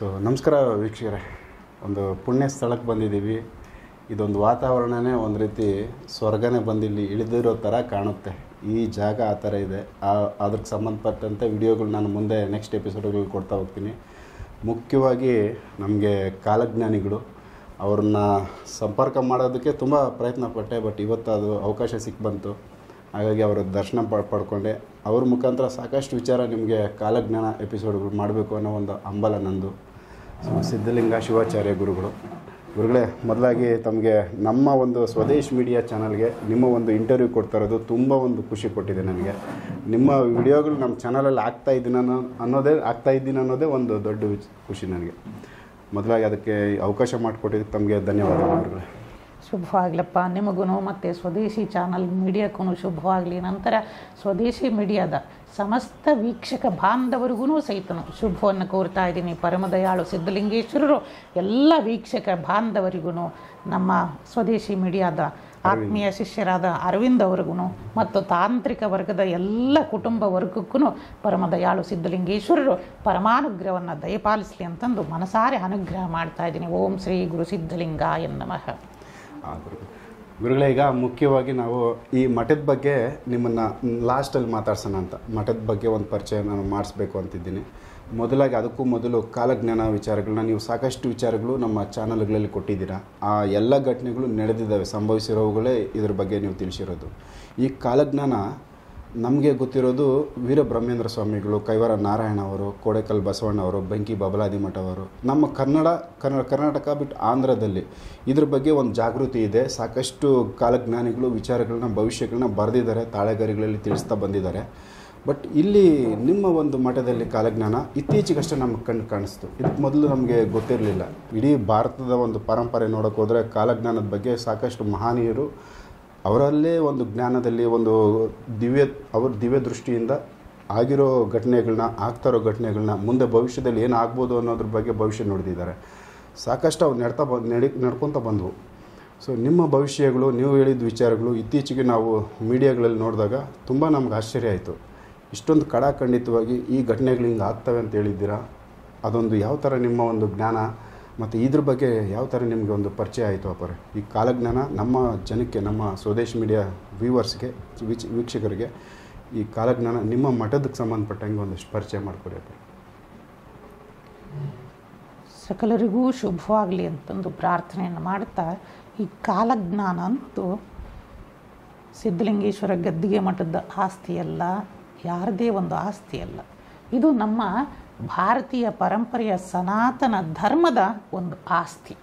So ನಮಸ್ಕಾರ ವೀಕ್ಷಕರೇ ಒಂದು ಪುಣ್ಯ ಸ್ಥಳಕ್ಕೆ ಬಂದಿದ್ದೀವಿ ಇದೊಂದು ವಾತಾವರಣನೇ ಒಂದು ರೀತಿ ಸ್ವರ್ಗನೇ ಬಂದಿಲ್ಲಿ ಇಳಿದಿರೋ ಥರ ಕಾಣುತ್ತೆ ಈ ಜಾಗ ಆ ಥರ ಇದೆ ಆ ಅದಕ್ಕೆ ಸಂಬಂಧಪಟ್ಟಂತೆ ವಿಡಿಯೋಗಳು ನಾನು ಮುಂದೆ ನೆಕ್ಸ್ಟ್ ಎಪಿಸೋಡ್ಗಳು ಕೊಡ್ತಾ ಹೋಗ್ತೀನಿ ಮುಖ್ಯವಾಗಿ ನಮಗೆ ಕಾಲಜ್ಞಾನಿಗಳು ಅವ್ರನ್ನ ಸಂಪರ್ಕ ಮಾಡೋದಕ್ಕೆ ತುಂಬ ಪ್ರಯತ್ನ ಪಟ್ಟೆ ಬಟ್ ಇವತ್ತು ಅದು ಅವಕಾಶ ಸಿಕ್ಕಿ ಬಂತು ಹಾಗಾಗಿ ಅವರ ದರ್ಶನ ಪಡ್ ಪಡ್ಕೊಂಡೆ ಅವ್ರ ಮುಖಾಂತರ ಸಾಕಷ್ಟು ವಿಚಾರ ನಿಮಗೆ ಕಾಲಜ್ಞಾನ ಎಪಿಸೋಡ್ಗಳು ಮಾಡಬೇಕು ಅನ್ನೋ ಒಂದು ಹಂಬಲ ನಂದು ಸೊ ಸಿದ್ಧಲಿಂಗ ಶಿವಾಚಾರ್ಯ ಗುರುಗಳು ಗುರುಗಳೇ ಮೊದಲಾಗಿ ತಮಗೆ ನಮ್ಮ ಒಂದು ಸ್ವದೇಶ್ ಮೀಡಿಯಾ ಚಾನಲ್ಗೆ ನಿಮ್ಮ ಒಂದು ಇಂಟರ್ವ್ಯೂ ಕೊಡ್ತಾ ಇರೋದು ತುಂಬ ಒಂದು ಖುಷಿ ಕೊಟ್ಟಿದೆ ನನಗೆ ನಿಮ್ಮ ವಿಡಿಯೋಗಳು ನಮ್ಮ ಚಾನಲಲ್ಲಿ ಆಗ್ತಾ ಇದ್ದೀನಿ ಅನ್ನೋ ಅನ್ನೋದೇ ಆಗ್ತಾ ಇದ್ದೀನಿ ಅನ್ನೋದೇ ಒಂದು ದೊಡ್ಡ ವಿಚ್- ಖುಷಿ ನನಗೆ ಮೊದಲಾಗಿ ಅದಕ್ಕೆ ಅವಕಾಶ ಮಾಡಿಕೊಟ್ಟಿದ್ದಕ್ಕೆ ತಮಗೆ ಧನ್ಯವಾದಗಳು ಗುರುಗಳೇ ಶುಭವಾಗ್ಲಪ್ಪ ನಿಮಗೂ ಮತ್ತು ಸ್ವದೇಶಿ ಚಾನಲ್ ಮೀಡಿಯಾಕ್ಕೂ ಶುಭವಾಗಲಿ ನಂತರ ಸ್ವದೇಶಿ ಮೀಡಿಯಾದ ಸಮಸ್ತ ವೀಕ್ಷಕ ಬಾಂಧವರಿಗೂ ಸಹಿತನು ಶುಭವನ್ನು ಕೋರ್ತಾ ಇದ್ದೀನಿ ಪರಮದಯಾಳು ಸಿದ್ಧಲಿಂಗೇಶ್ವರರು ಎಲ್ಲ ವೀಕ್ಷಕ ಬಾಂಧವರಿಗೂ ನಮ್ಮ ಸ್ವದೇಶಿ ಮೀಡಿಯಾದ ಆತ್ಮೀಯ ಶಿಷ್ಯರಾದ ಅರವಿಂದ್ ಅವ್ರಿಗೂ ಮತ್ತು ತಾಂತ್ರಿಕ ವರ್ಗದ ಎಲ್ಲ ಕುಟುಂಬ ವರ್ಗಕ್ಕೂ ಪರಮದಯಾಳು ಸಿದ್ಧಲಿಂಗೇಶ್ವರರು ಪರಮಾನುಗ್ರಹವನ್ನು ದಯಪಾಲಿಸಲಿ ಅಂತಂದು ಮನಸಾರೆ ಅನುಗ್ರಹ ಮಾಡ್ತಾ ಇದ್ದೀನಿ ಓಂ ಶ್ರೀ ಗುರು ಸಿದ್ಧಲಿಂಗಾಯ ನಮಃ ಆ, ಗುರು- ಗುರುಗಳೇ ಈಗ ಮುಖ್ಯವಾಗಿ ನಾವು ಈ ಮಠದ ಬಗ್ಗೆ ನಿಮ್ಮನ್ನು ಲಾಸ್ಟಲ್ಲಿ ಮಾತಾಡ್ಸೋಣ ಅಂತ ಮಠದ ಬಗ್ಗೆ ಒಂದು ಪರಿಚಯ ನಾನು ಮಾಡಿಸ್ಬೇಕು ಅಂತಿದ್ದೀನಿ ಮೊದಲಾಗಿ ಅದಕ್ಕೂ ಮೊದಲು ಕಾಲಜ್ಞಾನ ವಿಚಾರಗಳನ್ನ ನೀವು ಸಾಕಷ್ಟು ವಿಚಾರಗಳು ನಮ್ಮ ಚಾನಲ್ಗಳಲ್ಲಿ ಕೊಟ್ಟಿದ್ದೀರಾ ಆ ಎಲ್ಲ ಘಟನೆಗಳು ನಡೆದಿದ್ದಾವೆ ಸಂಭವಿಸಿರೋವುಗಳೇ ಇದ್ರ ಬಗ್ಗೆ ನೀವು ತಿಳಿಸಿರೋದು ಈ ಕಾಲಜ್ಞಾನ ನಮಗೆ ಗೊತ್ತಿರೋದು ವೀರಬ್ರಹ್ಮೇಂದ್ರ ಸ್ವಾಮಿಗಳು ಕೈವಾರ ನಾರಾಯಣ ಅವರು ಕೋಡೆಕಲ್ ಬಸವಣ್ಣ ಅವರು ಬೆಂಕಿ ಬಬಲಾದಿ ಮಠ ಅವರು ನಮ್ಮ ಕನ್ನಡ ಕನ್ನಡ ಕರ್ನಾಟಕ ಬಿಟ್ಟು ಆಂಧ್ರದಲ್ಲಿ ಇದ್ರ ಬಗ್ಗೆ ಒಂದು ಜಾಗೃತಿ ಇದೆ ಸಾಕಷ್ಟು ಕಾಲಜ್ಞಾನಿಗಳು ವಿಚಾರಗಳನ್ನ ಭವಿಷ್ಯಗಳನ್ನ ಬರೆದಿದ್ದಾರೆ ತಾಳೆಗರಿಗಳಲ್ಲಿ ತಿಳಿಸ್ತಾ ಬಂದಿದ್ದಾರೆ ಬಟ್ ಇಲ್ಲಿ ನಿಮ್ಮ ಒಂದು ಮಠದಲ್ಲಿ ಕಾಲಜ್ಞಾನ ಇತ್ತೀಚೆಗಷ್ಟೇ ನಮ್ಗೆ ಕಣ್ಣು ಕಾಣಿಸ್ತು ಇದಕ್ಕೆ ಮೊದಲು ನಮಗೆ ಗೊತ್ತಿರಲಿಲ್ಲ ಇಡೀ ಭಾರತದ ಒಂದು ಪರಂಪರೆ ನೋಡೋಕೆ ಹೋದರೆ ಕಾಲಜ್ಞಾನದ ಬಗ್ಗೆ ಸಾಕಷ್ಟು ಮಹನೀಯರು ಅವರಲ್ಲೇ ಒಂದು ಜ್ಞಾನದಲ್ಲಿ ಒಂದು ದಿವ್ಯ ಅವ್ರ ದಿವ್ಯ ದೃಷ್ಟಿಯಿಂದ ಆಗಿರೋ ಘಟನೆಗಳನ್ನ ಆಗ್ತಾ ಇರೋ ಘಟನೆಗಳನ್ನ ಮುಂದೆ ಭವಿಷ್ಯದಲ್ಲಿ ಏನು ಆಗ್ಬೋದು ಅನ್ನೋದ್ರ ಬಗ್ಗೆ ಭವಿಷ್ಯ ನೋಡಿದ್ದಾರೆ ಸಾಕಷ್ಟು ಅವ್ರು ನಡ್ತಾ ಬ ನಡಿ ನಡ್ಕೊತ ಬಂದವು ಸೊ ನಿಮ್ಮ ಭವಿಷ್ಯಗಳು ನೀವು ಹೇಳಿದ ವಿಚಾರಗಳು ಇತ್ತೀಚೆಗೆ ನಾವು ಮೀಡಿಯಾಗಳಲ್ಲಿ ನೋಡಿದಾಗ ತುಂಬ ನಮ್ಗೆ ಆಶ್ಚರ್ಯ ಆಯಿತು ಇಷ್ಟೊಂದು ಕಡಾಖಂಡಿತವಾಗಿ ಈ ಘಟನೆಗಳು ಹಿಂಗೆ ಆಗ್ತವೆ ಅಂತ ಹೇಳಿದ್ದೀರಾ ಅದೊಂದು ಯಾವ ಥರ ನಿಮ್ಮ ಒಂದು ಜ್ಞಾನ ಮತ್ತು ಇದ್ರ ಬಗ್ಗೆ ಯಾವ ಥರ ನಿಮಗೆ ಒಂದು ಪರಿಚಯ ಆಯಿತು ಅಪ್ಪರೆ ಈ ಕಾಲಜ್ಞಾನ ನಮ್ಮ ಜನಕ್ಕೆ ನಮ್ಮ ಸ್ವದೇಶ್ ಮೀಡಿಯಾ ವ್ಯೂವರ್ಸ್ಗೆ ವೀಕ್ಷ ವೀಕ್ಷಕರಿಗೆ ಈ ಕಾಲಜ್ಞಾನ ನಿಮ್ಮ ಮಠದಕ್ಕೆ ಸಂಬಂಧಪಟ್ಟಂಗೆ ಒಂದಷ್ಟು ಪರಿಚಯ ಮಾಡಿಕೊಡಿ ಅಪ್ಪ ಸಕಲರಿಗೂ ಶುಭವಾಗಲಿ ಅಂತಂದು ಪ್ರಾರ್ಥನೆಯನ್ನು ಮಾಡುತ್ತಾ ಈ ಕಾಲಜ್ಞಾನ ಅಂತೂ ಸಿದ್ಧಲಿಂಗೇಶ್ವರ ಗದ್ದಿಗೆ ಮಠದ ಆಸ್ತಿಯಲ್ಲ ಯಾರದೇ ಒಂದು ಆಸ್ತಿಯಲ್ಲ ಇದು ನಮ್ಮ ಭಾರತೀಯ ಪರಂಪರೆಯ ಸನಾತನ ಧರ್ಮದ ಒಂದು ಆಸ್ತಿ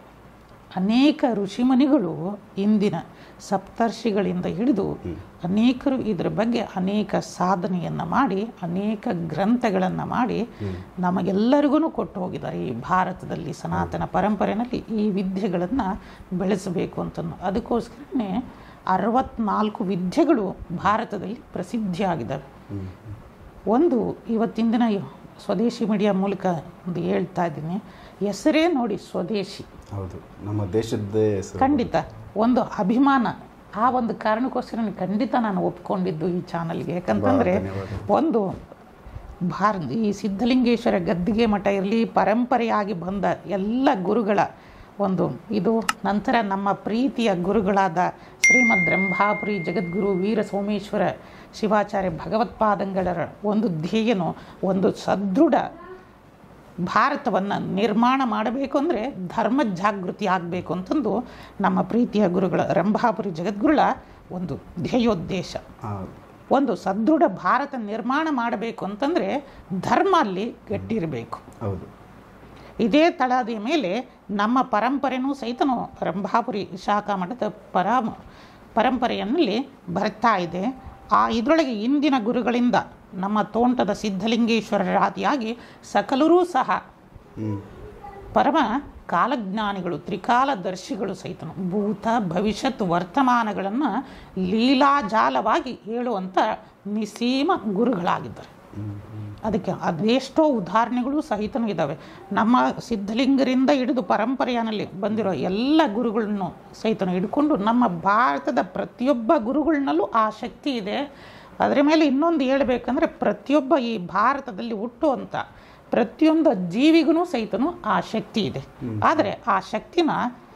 ಅನೇಕ ಋಷಿಮುನಿಗಳು ಇಂದಿನ ಸಪ್ತರ್ಷಿಗಳಿಂದ ಹಿಡಿದು ಅನೇಕರು ಇದರ ಬಗ್ಗೆ ಅನೇಕ ಸಾಧನೆಯನ್ನು ಮಾಡಿ ಅನೇಕ ಗ್ರಂಥಗಳನ್ನು ಮಾಡಿ ನಮಗೆಲ್ಲರಿಗೂ ಕೊಟ್ಟು ಹೋಗಿದ್ದಾರೆ ಈ ಭಾರತದಲ್ಲಿ ಸನಾತನ ಪರಂಪರೆಯಲ್ಲಿ ಈ ವಿದ್ಯೆಗಳನ್ನು ಬೆಳೆಸಬೇಕು ಅಂತ ಅದಕ್ಕೋಸ್ಕರನೇ ಅರವತ್ನಾಲ್ಕು ವಿದ್ಯೆಗಳು ಭಾರತದಲ್ಲಿ ಪ್ರಸಿದ್ಧಿಯಾಗಿದ್ದಾವೆ ಒಂದು ಇವತ್ತಿನ ದಿನ ಸ್ವದೇಶಿ ಮೀಡಿಯಾ ಮೂಲಕ ಒಂದು ಹೇಳ್ತಾ ಇದ್ದೀನಿ ಹೆಸರೇ ನೋಡಿ ಸ್ವದೇಶಿ ಹೌದು ನಮ್ಮ ದೇಶದ್ದೇ ಹೆಸರು ಖಂಡಿತ ಒಂದು ಅಭಿಮಾನ ಆ ಒಂದು ಕಾರಣಕ್ಕೋಸ್ಕರ ನಾನು ಖಂಡಿತ ನಾನು ಒಪ್ಕೊಂಡಿದ್ದು ಈ ಚಾನಲ್ಗೆ ಯಾಕಂತಂದರೆ ಧನ್ಯವಾದ. ಒಂದು ಭಾರತ ಈ ಸಿದ್ಧಲಿಂಗೇಶ್ವರ ಗದ್ದಿಗೆ ಮಠ ಇರಲಿ ಪರಂಪರೆಯಾಗಿ ಬಂದ ಎಲ್ಲ ಗುರುಗಳ ಒಂದು ಇದು ನಂತರ ನಮ್ಮ ಪ್ರೀತಿಯ ಗುರುಗಳಾದ ಶ್ರೀಮದ್ ರಂಭಾಪುರಿ ಜಗದ್ಗುರು ವೀರ ಸೋಮೇಶ್ವರ ಶಿವಾಚಾರ್ಯ ಭಗವತ್ಪಾದಂಗಳ ಒಂದು ಧ್ಯೇಯನು ಒಂದು ಸದೃಢ ಭಾರತವನ್ನು ನಿರ್ಮಾಣ ಮಾಡಬೇಕು ಅಂದರೆ ಧರ್ಮ ಜಾಗೃತಿ ಆಗಬೇಕು ಅಂತಂದು ನಮ್ಮ ಪ್ರೀತಿಯ ಗುರುಗಳ ರಂಭಾಪುರಿ ಜಗದ್ಗುರುಳ ಒಂದು ಧ್ಯೇಯೋದ್ದೇಶ ಆ, ಒಂದು ಸದೃಢ ಭಾರತ ನಿರ್ಮಾಣ ಮಾಡಬೇಕು ಅಂತಂದರೆ ಧರ್ಮ ಅಲ್ಲಿ ಗಟ್ಟಿರಬೇಕು ಹೌದು ಇದೇ ತಳಹದಿಯ ಮೇಲೆ ನಮ್ಮ ಪರಂಪರೆನೂ ಸಹಿತನು ರಂಭಾಪುರಿ ಶಾಖಾ ಮಠದ ಪರಮ ಪರಂಪರೆಯಲ್ಲಿ ಬರ್ತಾ ಇದೆ ಆ ಇದರೊಳಗೆ ಇಂದಿನ ಗುರುಗಳಿಂದ ನಮ್ಮ ತೋಂಟದ ಸಿದ್ಧಲಿಂಗೇಶ್ವರರಾದಿಯಾಗಿ ಸಕಲರೂ ಸಹ ಹ್ಞೂ ಪರಮ ಕಾಲಜ್ಞಾನಿಗಳು ತ್ರಿಕಾಲದರ್ಶಿಗಳು ಸಹಿತನು ಭೂತ ಭವಿಷ್ಯತ್ ವರ್ತಮಾನಗಳನ್ನು ಲೀಲಾಜಾಲವಾಗಿ ಹೇಳುವಂಥ ನಿಸೀಮ ಗುರುಗಳಾಗಿದ್ದಾರೆ ಅದಕ್ಕೆ ಅದೆಷ್ಟೋ ಉದಾಹರಣೆಗಳು ಸಹಿತನೂ ಇದ್ದಾವೆ ನಮ್ಮ ಸಿದ್ಧಲಿಂಗರಿಂದ ಹಿಡಿದು ಪರಂಪರೆಯಲ್ಲಿ ಬಂದಿರೋ ಎಲ್ಲ ಗುರುಗಳನ್ನು ಸಹಿತನು ಹಿಡ್ಕೊಂಡು ನಮ್ಮ ಭಾರತದ ಪ್ರತಿಯೊಬ್ಬ ಗುರುಗಳನ್ನಲ್ಲೂ ಆ ಶಕ್ತಿ ಇದೆ ಅದರ ಮೇಲೆ ಇನ್ನೊಂದು ಹೇಳಬೇಕಂದ್ರೆ ಪ್ರತಿಯೊಬ್ಬ ಈ ಭಾರತದಲ್ಲಿ ಹುಟ್ಟುವಂಥ ಪ್ರತಿಯೊಂದು ಜೀವಿಗೂ ಸಹಿತನು ಆ ಶಕ್ತಿ ಇದೆ ಆದರೆ ಆ ಶಕ್ತಿನ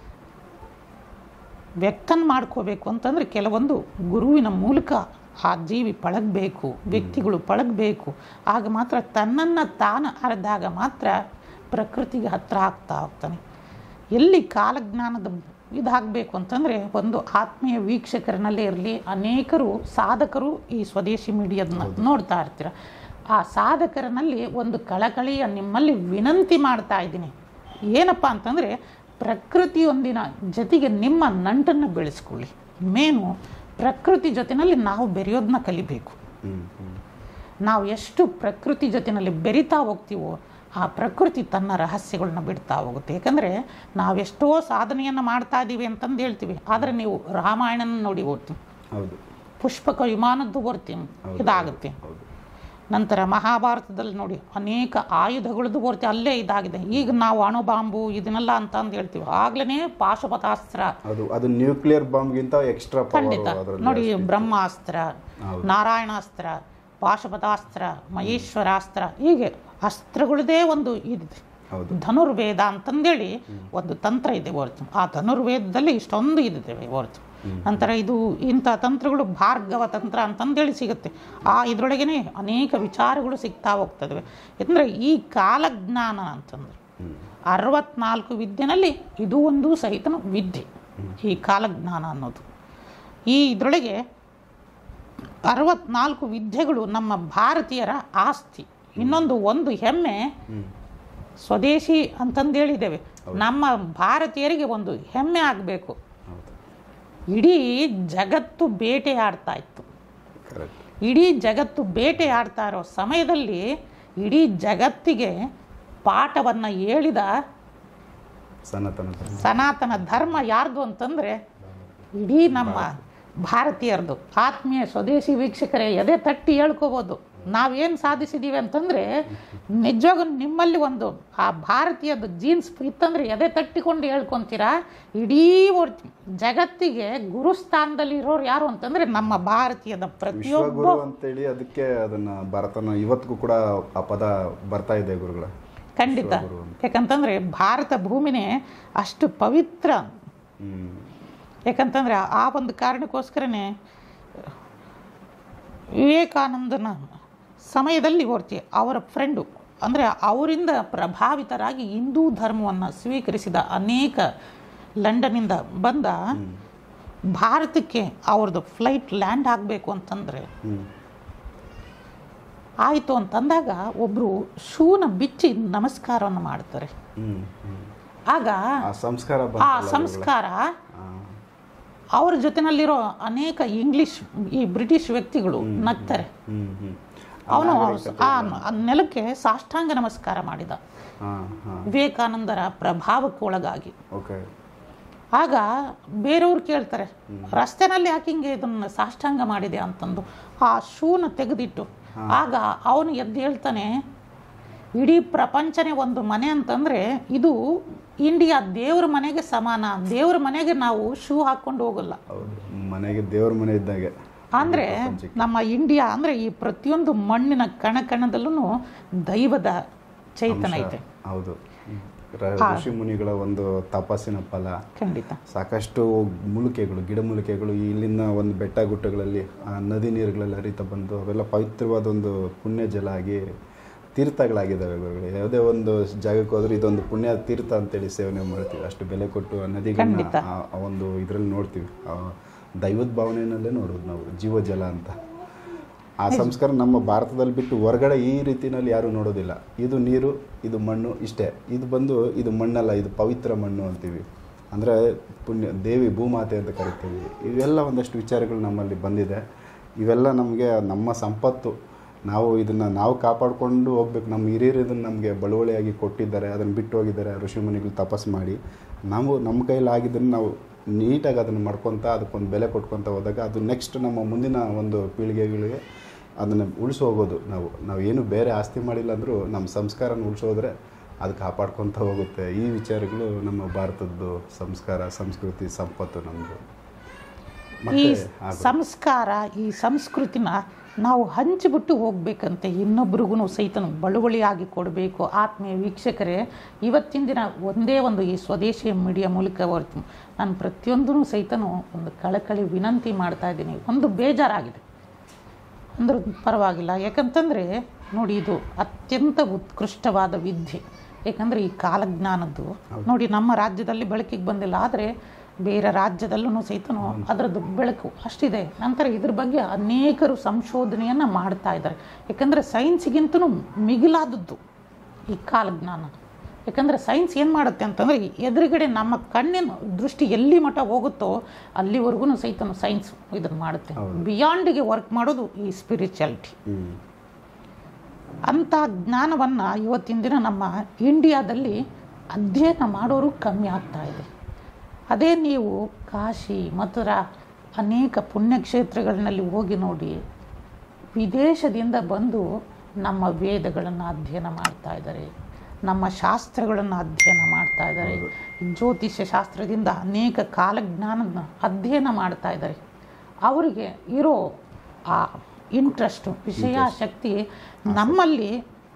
ವ್ಯಕ್ತನ ಮಾಡ್ಕೋಬೇಕು ಅಂತಂದರೆ ಕೆಲವೊಂದು ಗುರುವಿನ ಮೂಲಕ ಆ ಜೀವಿ ಪಳಗಬೇಕು ವ್ಯಕ್ತಿಗಳು ಪಳಗಬೇಕು ಆಗ ಮಾತ್ರ ತನ್ನನ್ನು ತಾನು ಅರೆದಾಗ ಮಾತ್ರ ಪ್ರಕೃತಿಗೆ ಹತ್ರ ಆಗ್ತಾ ಹೋಗ್ತಾನೆ ಎಲ್ಲಿ ಕಾಲಜ್ಞಾನದ ಇದಾಗಬೇಕು ಅಂತಂದರೆ ಒಂದು ಆತ್ಮೀಯ ವೀಕ್ಷಕರನಲ್ಲೇ ಇರಲಿ ಅನೇಕರು ಸಾಧಕರು ಈ ಸ್ವದೇಶಿ ಮೀಡಿಯಾದನ್ನ ನೋಡ್ತಾ ಇರ್ತೀರ ಆ ಸಾಧಕರನಲ್ಲಿ ಒಂದು ಕಳಕಳಿಯ ನಿಮ್ಮಲ್ಲಿ ವಿನಂತಿ ಮಾಡ್ತಾ ಇದ್ದೀನಿ ಏನಪ್ಪ ಅಂತಂದರೆ ಪ್ರಕೃತಿಯೊಂದಿನ ಜೊತೆಗೆ ನಿಮ್ಮ ನಂಟನ್ನು ಬೆಳೆಸ್ಕೊಳ್ಳಿ ಮೇನು ಪ್ರಕೃತಿ ಜೊತೆಯಲ್ಲಿ ನಾವು ಬೆರೆಯೋದನ್ನ ಕಲಿಬೇಕು ಹ್ಮ್ ಹ್ಮ್ ನಾವು ಎಷ್ಟು ಪ್ರಕೃತಿ ಜೊತೆಯಲ್ಲಿ ಬೆರಿತಾ ಹೋಗ್ತೀವೋ ಆ ಪ್ರಕೃತಿ ತನ್ನ ರಹಸ್ಯಗಳನ್ನ ಬಿಡ್ತಾ ಹೋಗುತ್ತೆ ಯಾಕಂದರೆ ನಾವೆಷ್ಟೋ ಸಾಧನೆಯನ್ನು ಮಾಡ್ತಾ ಇದ್ದೀವಿ ಅಂತಂದು ಹೇಳ್ತೀವಿ ಆದರೆ ನೀವು ರಾಮಾಯಣನ ನೋಡಿ ಓದ್ತೀವಿ ಹೌದು ಪುಷ್ಪಕ ವಿಮಾನದ್ದು ಓದ್ತೀವಿ ಇದಾಗುತ್ತೆ ಹೌದು ನಂತರ ಮಹಾಭಾರತದಲ್ಲಿ ನೋಡಿ ಅನೇಕ ಆಯುಧಗಳದ್ದು ಓರ್ತಿ ಅಲ್ಲೇ ಇದಾಗಿದೆ ಈಗ ನಾವು ಅಣುಬಾಂಬು ಇದನ್ನೆಲ್ಲ ಅಂತ ಅಂದು ಹೇಳ್ತೀವಿ ಆಗ್ಲೇ ಪಾಶುಪತಾಸ್ತ್ರ ಅದು ಅದು ನ್ಯೂಕ್ಲಿಯರ್ ಬಾಂಬ್ಗಿಂತ ಎಕ್ಸ್ಟ್ರಾ ಖಂಡಿತ ಪವರ್ ಅದರಲ್ಲಿ ನೋಡಿ ಬ್ರಹ್ಮಾಸ್ತ್ರ ಹೌದು. ನಾರಾಯಣಾಸ್ತ್ರ ಪಾಶುಪತಾಸ್ತ್ರ ಮಹೇಶ್ವರಾಸ್ತ್ರ ಹೀಗೆ ಅಸ್ತ್ರಗಳದೇ ಒಂದು ಇದಿದೆ ಹೌದು ಧನುರ್ವೇದ ಅಂತಂದೇಳಿ ಒಂದು ತಂತ್ರ ಇದೆ ಹೊರತು ಆ ಧನುರ್ವೇದದಲ್ಲಿ ಇಷ್ಟೊಂದು ಇದಿದೆ ಹೊರತು ನಂತರ ಇದು ಇಂಥ ತಂತ್ರಗಳು ಭಾರ್ಗವ ತಂತ್ರ ಅಂತಂದೇಳಿ ಸಿಗುತ್ತೆ ಆ ಇದರೊಳಗೇನೆ ಅನೇಕ ವಿಚಾರಗಳು ಸಿಗ್ತಾ ಹೋಗ್ತದವೆ ಅಂದರೆ ಈ ಕಾಲಜ್ಞಾನ ಅಂತಂದ್ರೆ ಅರವತ್ನಾಲ್ಕು ವಿದ್ಯೆನಲ್ಲಿ ಇದು ಒಂದು ಸಹಿತ ವಿದ್ಯೆ ಈ ಕಾಲಜ್ಞಾನ ಅನ್ನೋದು ಈ ಇದರೊಳಗೆ ಅರವತ್ನಾಲ್ಕು ವಿದ್ಯೆಗಳು ನಮ್ಮ ಭಾರತೀಯರ ಆಸ್ತಿ ಇನ್ನೊಂದು ಒಂದು ಹೆಮ್ಮೆ ಸ್ವದೇಶಿ ಅಂತಂದೇಳಿದ್ದೇವೆ ನಮ್ಮ ಭಾರತೀಯರಿಗೆ ಒಂದು ಹೆಮ್ಮೆ ಆಗಬೇಕು ಹೌದು ಇಡೀ ಜಗತ್ತು ಬೇಟೆಯಾಡ್ತಾ ಇತ್ತು ಕರೆಕ್ಟ್ ಇಡೀ ಜಗತ್ತು ಬೇಟೆಯಾಡ್ತಾ ಇರೋ ಸಮಯದಲ್ಲಿ ಇಡೀ ಜಗತ್ತಿಗೆ ಪಾಠವನ್ನು ಹೇಳಿದ ಸನಾತನ ಧರ್ಮ ಸನಾತನ ಧರ್ಮ ಯಾರ್ದು ಅಂತಂದರೆ ಇಡೀ ನಮ್ಮ ಭಾರತೀಯರದು ಆತ್ಮೀಯ ಸ್ವದೇಶಿ ವೀಕ್ಷಕರೇ ಎದೆ ತಟ್ಟಿ ಹೇಳ್ಕೋಬೋದು ನಾವೇನು ಸಾಧಿಸಿದ್ದೀವಿ ಅಂತಂದರೆ ನಿಜವಾಗೂ ನಿಮ್ಮಲ್ಲಿ ಒಂದು ಆ ಭಾರತೀಯದ ಜೀನ್ಸ್ ಇತ್ತಂದ್ರೆ ಎದೆ ತಟ್ಟಿಕೊಂಡು ಹೇಳ್ಕೊತೀರಾ ಇಡೀ ಒರ್- ಜಗತ್ತಿಗೆ ಗುರುಸ್ಥಾನದಲ್ಲಿ ಇರೋರು ಯಾರು ಅಂತಂದರೆ ನಮ್ಮ ಭಾರತೀಯದ ಪ್ರತಿಯೊಬ್ಬ ವಿಶ್ವಗುರು ಅಂತೇಳಿ ಅದಕ್ಕೆ ಅದನ್ನ ಭಾರತನ ಇವತ್ತಿಗೂ ಕೂಡ ಆ ಪದ ಬರ್ತಾ ಇದೆ ಗುರುಗಳ ಖಂಡಿತ ವಿಶ್ವಗುರು ಅಂತ. ಯಾಕಂತಂದರೆ ಭಾರತ ಭೂಮಿನೇ ಅಷ್ಟು ಪವಿತ್ರ ಹ್ಮ್ ಯಾಕಂತಂದರೆ ಆ ಒಂದು ಕಾರಣಕ್ಕೋಸ್ಕರನೇ ವಿವೇಕಾನಂದನ ಸಮಯದಲ್ಲಿ ಓರ್ತಿ ಅವರ ಫ್ರೆಂಡು ಅಂದರೆ ಅವರಿಂದ ಪ್ರಭಾವಿತರಾಗಿ ಹಿಂದೂ ಧರ್ಮವನ್ನು ಸ್ವೀಕರಿಸಿದ ಅನೇಕ ಲಂಡನ್ನಿಂದ ಬಂದ ಭಾರತಕ್ಕೆ ಅವ್ರದ್ದು ಫ್ಲೈಟ್ ಲ್ಯಾಂಡ್ ಆಗಬೇಕು ಅಂತಂದರೆ ಹ್ಮ್ ಆಯಿತು ಅಂತಂದಾಗ ಒಬ್ಬರು ಶೂನ ಬಿಚ್ಚಿ ನಮಸ್ಕಾರವನ್ನು ಮಾಡ್ತಾರೆ ಹ್ಮ್ ಹ್ಮ್ ಆಗ ಆ ಸಂಸ್ಕಾರ ಆ ಬಂತಲ್ಲ ಗುರುಗಳೇ. ಸಂಸ್ಕಾರ ಆ, ಅವ್ರ ಜೊತೆನಲ್ಲಿರೋ ಅನೇಕ ಇಂಗ್ಲಿಷ್ ಈ ಬ್ರಿಟಿಷ್ ವ್ಯಕ್ತಿಗಳು ನಗ್ತಾರೆ ಹ್ಮ್ ಹ್ಮ್ ಅವನು ಆ ಆ ನೆಲಕ್ಕೆ ಸಾಷ್ಟಾಂಗ ನಮಸ್ಕಾರ ಮಾಡಿದ ಹಾ ಹಾ ವಿವೇಕಾನಂದರ ಪ್ರಭಾವಕ್ಕೆ ಒಳಗಾಗಿ ಓಕೆ ಆಗ ಬೇರೆಯವ್ರು ಕೇಳ್ತಾರೆ ರಸ್ತೆನಲ್ಲಿ ಯಾಕೆ ಹಿಂಗೆ ಇದನ್ನ ಸಾಷ್ಟಾಂಗ ಮಾಡಿದೆ ಅಂತಂದು ಆ ಶೂನ ತೆಗೆದಿಟ್ಟು ಆಗ ಅವನು ಎದ್ದು ಹೇಳ್ತಾನೆ ಇಡೀ ಪ್ರಪಂಚನೇ ಒಂದು ಮನೆ ಅಂತಂದ್ರೆ ಇದು ಇಂಡಿಯಾ ದೇವ್ರ ಮನೆಗೆ ಸಮಾನ ದೇವ್ರ ಮನೆಗೆ ನಾವು ಶೂ ಹಾಕ್ಕೊಂಡು ಹೋಗಲ್ಲ ಹೌದು ಮನೆಗೆ ದೇವ್ರ ಮನೆ ಇದ್ದಾಗೆ ಅಂದ್ರೆ ನಮ್ಮ ಇಂಡಿಯಾ ಅಂದ್ರೆ ಈ ಪ್ರತಿಯೊಂದು ಮಣ್ಣಿನ ಕಣ ಕಣದಲ್ಲೂ ದೈವದ ಚೈತನ್ಯ ಐತೆ ಹೌದು ರ- ಋಷಿ ಮುನಿಗಳ ಒಂದು ತಪಸ್ಸಿನ ಫಲ ಖಂಡಿತ ಸಾಕಷ್ಟು ಮೂಲಿಕೆಗಳು ಗಿಡಮೂಲಿಕೆಗಳು ಇಲ್ಲಿನ ಒಂದು ಬೆಟ್ಟ ಗುಡ್ಡಗಳಲ್ಲಿ ಆ ನದಿ ನೀರುಗಳಲ್ಲಿ ಹರಿತಾ ಬಂದು ಅವೆಲ್ಲ ಪವಿತ್ರವಾದ ಒಂದು ಪುಣ್ಯ ಜಲ ಆಗಿ ತೀರ್ಥಗಳಾಗಿದ್ದಾವೆ ಗುರುಗಳೇ ಯಾವುದೇ ಒಂದು ಜಾಗಕ್ಕೆ ಹೋದ್ರೆ ಇದೊಂದು ಪುಣ್ಯ ತೀರ್ಥ ಅಂತೇಳಿ ಸೇವನೆ ಮಾಡ್ತೀವಿ ಅಷ್ಟು ಬೆಲೆ ಕೊಟ್ಟು ಆ ನದಿಗಳನ್ನ ಖಂಡಿತ. ಆ- ಆ ಒಂದು ಇದರಲ್ಲಿ ನೋಡ್ತೀವಿ ಆ ದೈವದ ಭಾವನೆಯಲ್ಲೇ ನೋಡೋದು ನಾವು ಜೀವಜಲ ಅಂತ ಆ ಸಂಸ್ಕಾರ ನಮ್ಮ ಭಾರತದಲ್ಲಿ ಬಿಟ್ಟು ಹೊರಗಡೆ ಈ ರೀತಿನಲ್ಲಿ ಯಾರೂ ನೋಡೋದಿಲ್ಲ ಇದು ನೀರು ಇದು ಮಣ್ಣು ಇಷ್ಟೇ ಇದು ಬಂದು ಇದು ಮಣ್ಣಲ್ಲ ಇದು ಪವಿತ್ರ ಮಣ್ಣು ಅಂತೀವಿ ಅಂದರೆ ಪುಣ್ಯ ದೇವಿ ಭೂಮಾತೆ ಅಂತ ಕರಿತೀವಿ ಇವೆಲ್ಲ ಒಂದಷ್ಟು ವಿಚಾರಗಳು ನಮ್ಮಲ್ಲಿ ಬಂದಿದೆ ಇವೆಲ್ಲ ನಮಗೆ ನಮ್ಮ ಸಂಪತ್ತು ನಾವು ಇದನ್ನು ನಾವು ಕಾಪಾಡಿಕೊಂಡು ಹೋಗ್ಬೇಕು ನಮ್ಮ ಹಿರಿಯರು ಇದನ್ನು ನಮಗೆ ಬಳುವಳಿಯಾಗಿ ಕೊಟ್ಟಿದ್ದಾರೆ ಅದನ್ನು ಬಿಟ್ಟು ಹೋಗಿದ್ದಾರೆ ಋಷಿಮುನಿಗಳು ತಪಸ್ಸು ಮಾಡಿ ನಾವು ನಮ್ಮ ಕೈಯಲ್ಲಿ ಆಗಿದ್ದನ್ನು ನಾವು ನೀಟಾಗಿ ಅದನ್ನು ಮಾಡ್ಕೊತ ಅದಕ್ಕೊಂದು ಬೆಲೆ ಕೊಟ್ಕೊತ ಹೋದಾಗ ಅದು ನೆಕ್ಸ್ಟ್ ನಮ್ಮ ಮುಂದಿನ ಒಂದು ಪೀಳಿಗೆಗಳಿಗೆ ಅದನ್ನು ಉಳಿಸಿ ಹೋಗೋದು ನಾವು ನಾವು ಏನು ಬೇರೆ ಆಸ್ತಿ ಮಾಡಿಲ್ಲ ಅಂದರೂ ನಮ್ಮ ಸಂಸ್ಕಾರನ ಉಳಿಸೋದ್ರೆ ಅದು ಕಾಪಾಡ್ಕೊತ ಹೋಗುತ್ತೆ ಈ ವಿಚಾರಗಳು ನಮ್ಮ ಭಾರತದ್ದು ಸಂಸ್ಕಾರ ಸಂಸ್ಕೃತಿ ಸಂಪತ್ತು ನಮ್ಮದು ಈ ಮತ್ತೆ ಆಗ್ಬೋದು. ಸಂಸ್ಕಾರ ಈ ಸಂಸ್ಕೃತಿನ ನಾವು ಹಂಚಿಬಿಟ್ಟು ಹೋಗ್ಬೇಕಂತೆ ಇನ್ನೊಬ್ರಿಗೂ ಸಹಿತನು ಬಳುವಳಿಯಾಗಿ ಕೊಡಬೇಕು ಆತ್ಮೀಯ ವೀಕ್ಷಕರೇ ಇವತ್ತಿನ ದಿನ ಒಂದೇ ಒಂದು ಈ ಸ್ವದೇಶಿ ಮೀಡಿಯಾ ಮೂಲಕ ಹೊರತು ನಾನು ಪ್ರತಿಯೊಂದೂ ಸಹಿತನು ಒಂದು ಕಳಕಳಿ ವಿನಂತಿ ಮಾಡ್ತಾ ಇದ್ದೀನಿ ಒಂದು ಬೇಜಾರಾಗಿದೆ ಅಂದ್ರೆ ಪರವಾಗಿಲ್ಲ ಯಾಕಂತಂದರೆ ನೋಡಿ ಇದು ಅತ್ಯಂತ ಉತ್ಕೃಷ್ಟವಾದ ವಿದ್ಯೆ ಯಾಕಂದರೆ ಈ ಕಾಲಜ್ಞಾನದ್ದು ನೋಡಿ ನಮ್ಮ ರಾಜ್ಯದಲ್ಲಿ ಬೆಳಕಿಗೆ ಬಂದಿಲ್ಲ ಆದರೆ ಬೇರೆ ರಾಜ್ಯದಲ್ಲೂ ಸಹಿತನು ಅದರದ್ದು ಬೆಳಕು ಅಷ್ಟಿದೆ ನಂತರ ಇದ್ರ ಬಗ್ಗೆ ಅನೇಕರು ಸಂಶೋಧನೆಯನ್ನು ಮಾಡ್ತಾ ಇದ್ದಾರೆ ಯಾಕಂದರೆ ಸೈನ್ಸಿಗಿಂತನೂ ಮಿಗಿಲಾದದ್ದು ಈ ಕಾಲಜ್ಞಾನ ಯಾಕಂದರೆ ಸೈನ್ಸ್ ಏನು ಮಾಡುತ್ತೆ ಅಂತಂದರೆ ಎದುರುಗಡೆ ನಮ್ಮ ಕಣ್ಣಿನ ದೃಷ್ಟಿ ಎಲ್ಲಿ ಮಟ್ಟ ಹೋಗುತ್ತೋ ಅಲ್ಲಿವರೆಗೂ ಸಹಿತ ಸೈನ್ಸ್ ಇದನ್ನು ಮಾಡುತ್ತೆ ಬಿಯಾಂಡಿಗೆ ವರ್ಕ್ ಮಾಡೋದು ಈ ಸ್ಪಿರಿಚುಯಾಲಿಟಿ ಹ್ಮ್. ಅಂಥ ಜ್ಞಾನವನ್ನು ಇವತ್ತಿನ ದಿನ ನಮ್ಮ ಇಂಡಿಯಾದಲ್ಲಿ ಅಧ್ಯಯನ ಮಾಡೋರು ಕಮ್ಮಿ ಆಗ್ತಾ ಇದೆ ಅದೇ ನೀವು ಕಾಶಿ ಮಥುರಾ ಅನೇಕ ಪುಣ್ಯಕ್ಷೇತ್ರಗಳಲ್ಲಿ ಹೋಗಿ ನೋಡಿ ವಿದೇಶದಿಂದ ಬಂದು ನಮ್ಮ ವೇದಗಳನ್ನು ಅಧ್ಯಯನ ಮಾಡ್ತಾ ಇದ್ದಾರೆ ನಮ್ಮ ಶಾಸ್ತ್ರಗಳನ್ನು ಅಧ್ಯಯನ ಮಾಡ್ತಾ ಇದ್ದಾರೆ ಜ್ಯೋತಿಷ್ಯ ಶಾಸ್ತ್ರದಿಂದ ಅನೇಕ ಕಾಲಜ್ಞಾನದ ಅಧ್ಯಯನ ಮಾಡ್ತಾ ಇದ್ದಾರೆ ಅವರಿಗೆ ಇರೋ ಆ ಇಂಟ್ರೆಸ್ಟು ವಿಷಯಾಸಕ್ತಿ ನಮ್ಮಲ್ಲಿ